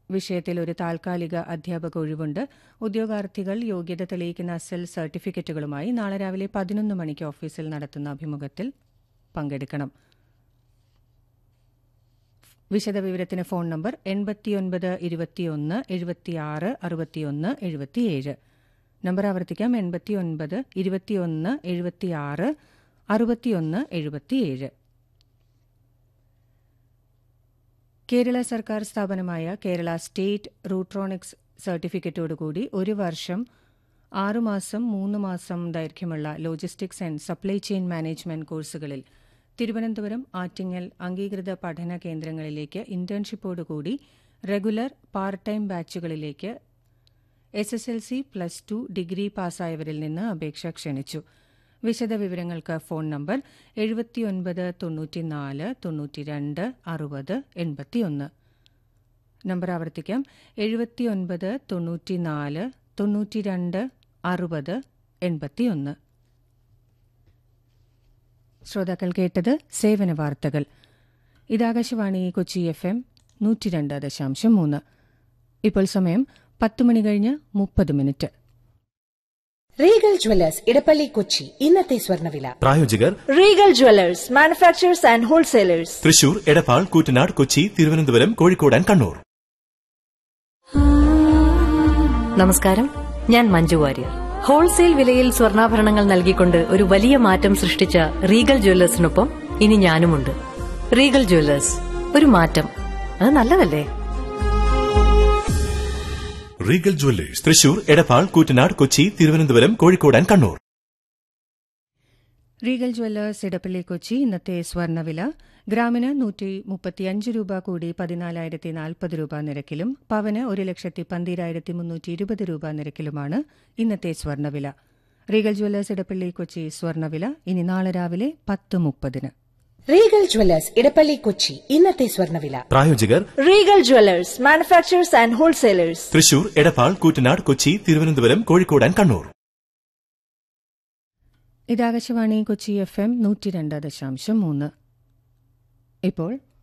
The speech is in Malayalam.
വിഷയത്തിൽ ഒരു താൽക്കാലിക അധ്യാപക ഒഴിവുണ്ട് ഉദ്യോഗാർത്ഥികൾ യോഗ്യത തെളിയിക്കുന്ന അസൽ സർട്ടിഫിക്കറ്റുകളുമായി നാളെ രാവിലെ പതിനൊന്ന് മണിക്ക് ഓഫീസിൽ നടത്തുന്ന അഭിമുഖത്തിൽ പങ്കെടുക്കണം വിശദവിവരത്തിന് ഫോൺ നമ്പർ എൺപത്തിയൊൻപത് ഇരുപത്തിയൊന്ന് എഴുപത്തിയാറ് അറുപത്തിയൊന്ന് എഴുപത്തിയേഴ് നമ്പർ ആവർത്തിക്കാം എൺപത്തിയൊൻപത് ഇരുപത്തിയൊന്ന് എഴുപത്തിയാറ് അറുപത്തിയൊന്ന് എഴുപത്തിയേഴ് കേരള സർക്കാർ സ്ഥാപനമായ കേരള സ്റ്റേറ്റ് റൂട്രോണിക്സ് സർട്ടിഫിക്കറ്റോടുകൂടി ഒരു വർഷം ആറുമാസം മൂന്ന് മാസം ദൈർഘ്യമുള്ള logistics and supply chain management കോഴ്സുകളിൽ തിരുവനന്തപുരം ആറ്റിങ്ങൽ അംഗീകൃത പഠന കേന്ദ്രങ്ങളിലേക്ക് ഇന്റേൺഷിപ്പോടുകൂടി റെഗുലർ പാർട്ട് ടൈം ബാച്ചുകളിലേക്ക് S S L C plus two degree പാസ്സായവരിൽ നിന്ന് അപേക്ഷ ക്ഷണിച്ചു വിശദവിവരങ്ങൾക്ക് ഫോൺ നമ്പർ എഴുപത്തിയൊൻപത് തൊണ്ണൂറ്റിനാല് തൊണ്ണൂറ്റിരണ്ട് അറുപത് എൺപത്തിയൊന്ന് നമ്പർ ആവർത്തിക്കാം എഴുപത്തിയൊൻപത് തൊണ്ണൂറ്റിനാല് തൊണ്ണൂറ്റിരണ്ട് അറുപത് എൺപത്തിയൊന്ന് ശ്രോതാക്കൾ കേട്ടത് സേവന വാർത്തകൾ ഇതാകാശവാണി കൊച്ചി എഫ് എം നൂറ്റിരണ്ട് ദശാംശം മൂന്ന് ഇപ്പോൾ സമയം പത്ത് മണി കഴിഞ്ഞ് മുപ്പത് minute Regal jewellers Edappally Kochi ഇന്നത്തെ സ്വർണ്ണവില പ്രായോജകർ Regal jewellers manufacturers and wholesalers Thrissur Edappal Koottanad Kochi Thiruvananthapuram Kozhikode and Kannur നമസ്കാരം ഞാൻ മഞ്ജു വാര്യർ ഹോൾസെയിൽ വിലയിൽ സ്വർണ്ണാഭരണങ്ങൾ നൽകിക്കൊണ്ട് ഒരു വലിയ മാറ്റം സൃഷ്ടിച്ച റീഗൽ ജ്വല്ലേഴ്സിനൊപ്പം ഇനി ഞാനുമുണ്ട് റീഗൽ ജ്വല്ലേഴ്സ് ഒരു മാറ്റം അത് നല്ലതല്ലേ Regal jewellers Thrissur Edappal Koottanad Kochi Thiruvananthapuram Kozhikode and Kannur Regal jewellers Edappally Kochi ഇന്നത്തെ സ്വർണ്ണവില ഗ്രാമിന് നൂറ്റി മുപ്പത്തിയഞ്ച് രൂപ കൂടി പതിനാലായിരത്തി നാൽപ്പത് രൂപ നിരക്കിലും പവന് ഒരു ലക്ഷത്തി പന്തിരായിരത്തി മുന്നൂറ്റി ഇരുപത് രൂപ നിരക്കിലുമാണ് ഇന്നത്തെ സ്വർണ്ണവില റീഗൽ ജ്വല്ലേഴ്സ് ഇടപ്പള്ളി കൊച്ചി സ്വർണ്ണവില ഇനി നാളെ രാവിലെ പത്ത് മുപ്പതിന് റീഗൽ ജ്വല്ലേഴ്സ് ഇടപ്പള്ളി കൊച്ചി ഇന്നത്തെ സ്വർണ്ണവില പ്രായോജകർ Regal jewellers manufacturers and wholesalers Thrissur Edappal Koottanad Kochi Thiruvananthapuram Kozhikode and Kannur ഇതാകാശവാണി കൊച്ചി എഫ് എം നൂറ്റിരണ്ട് ദശാംശം മൂന്ന് ഇപ്പോൾ